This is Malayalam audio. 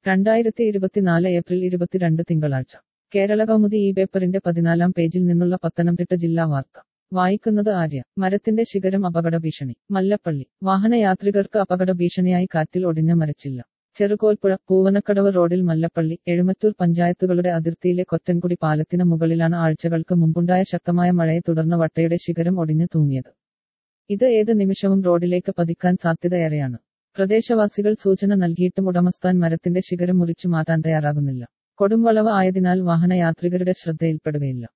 രണ്ടായിരത്തി ഇരുപത്തിനാല് ഏപ്രിൽ ഇരുപത്തിരണ്ട് തിങ്കളാഴ്ച കേരള കൗമുദി ഈ പേപ്പറിന്റെ പതിനാലാം പേജിൽ നിന്നുള്ള പത്തനംതിട്ട ജില്ലാ വാർത്ത വായിക്കുന്നത് ആര്യ മരത്തിന്റെ ശിഖരം അപകട ഭീഷണി മല്ലപ്പള്ളി വാഹനയാത്രികർക്ക് അപകട ഭീഷണിയായി കാറ്റിൽ ഒടിഞ്ഞ മരച്ചില്ല ചെറുകോൽപ്പുഴ പൂവനക്കടവ് റോഡിൽ മല്ലപ്പള്ളി എഴുമത്തൂർ പഞ്ചായത്തുകളുടെ അതിർത്തിയിലെ കൊറ്റൻകുടി പാലത്തിന് മുകളിലാണ് ആഴ്ചകൾക്ക് മുമ്പുണ്ടായ ശക്തമായ മഴയെ തുടർന്ന് വട്ടയുടെ ശിഖരം ഒടിഞ്ഞു തൂങ്ങിയത് ഇത് ഏത് നിമിഷവും റോഡിലേക്ക് പതിക്കാൻ സാധ്യതയേറെയാണ് പ്രദേശവാസികൾ സൂചന നൽകിയിട്ടും ഉടമസ്ഥാൻ മരത്തിന്റെ ശിഖരം മുറിച്ചു മാറ്റാൻ തയ്യാറാകുന്നില്ല കൊടുംവളവ് ആയതിനാൽ വാഹനയാത്രികരുടെ ശ്രദ്ധയിൽപ്പെടുകയില്ല